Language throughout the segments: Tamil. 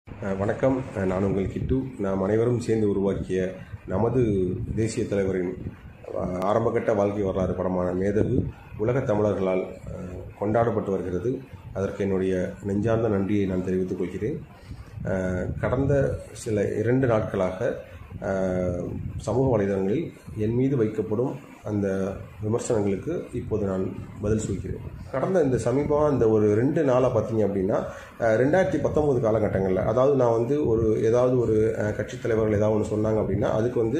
அஹ் வணக்கம் அஹ் நான் உங்கள் கிட்டு நாம் அனைவரும் சேர்ந்து உருவாக்கிய நமது தேசிய தலைவரின் அஹ், ஆரம்பகட்ட வாழ்க்கை வரலாறு படமான மேதகு உலகத் தமிழர்களால் அஹ், கொண்டாடப்பட்டு வருகிறது அதற்கு என்னுடைய நெஞ்சார்ந்த நன்றியை நான் தெரிவித்துக் கொள்கிறேன் அஹ், கடந்த சில இரண்டு நாட்களாக அஹ், சமூக வலைதளங்களில் என் மீது வைக்கப்படும் அந்த விமர்சனங்களுக்கு இப்போது நான் பதில் சொல்கிறேன் கடந்த இந்த சமீபமாக இந்த ஒரு ரெண்டு நாளாக பார்த்தீங்க அப்படின்னா அஹ், ரெண்டாயிரத்தி பத்தொம்போது காலகட்டங்களில் அதாவது நான் வந்து ஒரு ஏதாவது ஒரு அஹ், கட்சித் தலைவர்கள் ஏதாவது ஒன்று சொன்னாங்க அப்படின்னா அதுக்கு வந்து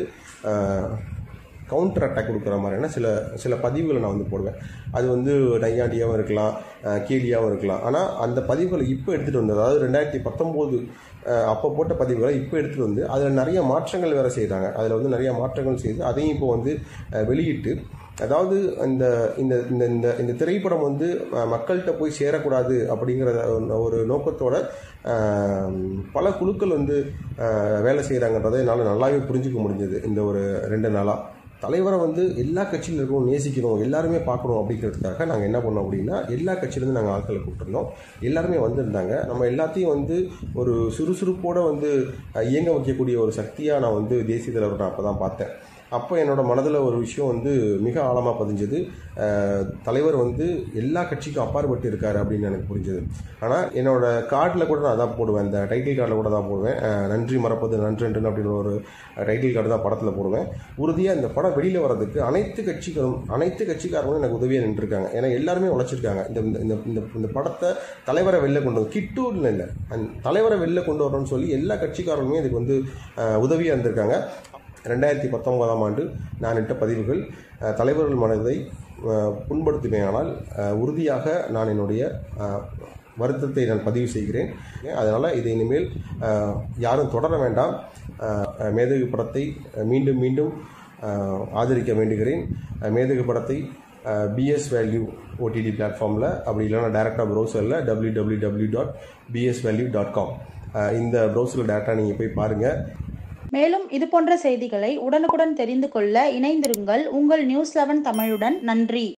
கவுண்டர் அட்டாக் கொடுக்குற மாதிரியான சில சில பதிவுகளை நான் வந்து போடுவேன் அது வந்து நையாண்டியாகவும் இருக்கலாம் அஹ், கேலியாகவும் இருக்கலாம் ஆனால் அந்த பதிவுகளை இப்போ எடுத்துகிட்டு வந்து அதாவது ரெண்டாயிரத்தி பத்தொம்போது அப்போ போட்ட பதிவுகளை இப்போ எடுத்துகிட்டு வந்து அதில் நிறைய மாற்றங்கள் வேறு செய்கிறாங்க அதில் வந்து நிறைய மாற்றங்கள் செய்து அதையும் இப்போ வந்து அஹ், வெளியிட்டு அதாவது இந்த இந்த இந்த இந்த இந்த திரைப்படம் வந்து அஹ், மக்கள்கிட்ட போய் சேரக்கூடாது அப்படிங்கிற ஒரு- ஒரு நோக்கத்தோட அஹ், பல குழுக்கள் வந்து அஹ், வேலை செய்கிறாங்கன்றதை என்னால் நல்லாவே புரிஞ்சுக்க முடிஞ்சது இந்த ஒரு ரெண்டு நாளாக தலைவரை வந்து எல்லா கட்சியில் இருக்கணும் நேசிக்கணும் எல்லாருமே பார்க்கணும் அப்படிங்கிறதுக்காக நாங்கள் என்ன பண்ணோம் அப்படின்னா எல்லா கட்சியிலேருந்து நாங்கள் ஆட்களை கூப்பிட்டுருந்தோம் எல்லாருமே வந்திருந்தாங்க நம்ம எல்லாத்தையும் வந்து ஒரு சுறுசுறுப்போட வந்து அஹ், இயங்க வைக்கக்கூடிய ஒரு சக்தியாக நான் வந்து தேசிய தலைவர் நான் அப்போ தான் பார்த்தேன் அப்போ என்னோட மனதில் ஒரு விஷயம் வந்து மிக ஆழமாக பதிஞ்சது அஹ், தலைவர் வந்து எல்லா கட்சிக்கும் அப்பாற்பட்டு இருக்காரு அப்படின்னு எனக்கு புரிஞ்சது ஆனால் என்னோட கார்டில் கூட நான் அதான் போடுவேன் இந்த டைட்டில் கார்டில் கூட தான் போடுவேன் அஹ், நன்றி மறப்பது நன்றன்று அப்படின்னு ஒரு டைட்டில் கார்டு தான் படத்தில் போடுவேன் உறுதியாக இந்த படம் வெளியில் வர்றதுக்கு அனைத்து கட்சிகளும் அனைத்து கட்சிக்காரங்களும் எனக்கு உதவியாக நின்றுருக்காங்க ஏன்னா எல்லாருமே உழைச்சிருக்காங்க இந்த இந்த- இந்த இந்த இந்த படத்தை தலைவரை வெளில கொண்டு வந்து கிட்டூர்னு இல்லை அந்த தலைவரை வெளில கொண்டு வரணும்னு சொல்லி எல்லா கட்சிக்காரங்களுமே இதுக்கு வந்து உதவியாக இருந்திருக்காங்க ரெண்டாயிரத்தி பத்தொன்பதாம் ஆண்டு நான் இட்ட பதிவுகள் அஹ், தலைவர்கள் மனதை அஹ், புண்படுத்தினேயானால் அஹ், உறுதியாக நான் என்னுடைய அஹ், வருத்தத்தை நான் பதிவு செய்கிறேன் அதனால் இதை இனிமேல் அஹ், யாரும் தொடர வேண்டாம் அஹ், மேதகு படத்தை அஹ், மீண்டும் மீண்டும் அஹ், ஆதரிக்க வேண்டுகிறேன் அஹ், மேதகு படத்தை பிஎஸ் வேல்யூ ஓடிடி பிளாட்ஃபார்மில் அப்படி இல்லைன்னா டேரெக்டாக ப்ரௌசரில் W W W dot BS value dot com இந்த ப்ரௌசரில் டேரெக்டாக நீங்கள் போய் பாருங்கள் மேலும் இது போன்ற செய்திகளை உடனுக்குடன் தெரிந்து கொள்ள இணைந்திருங்கள் உங்கள் நியூஸ் லெவன் தமிழுடன் நன்றி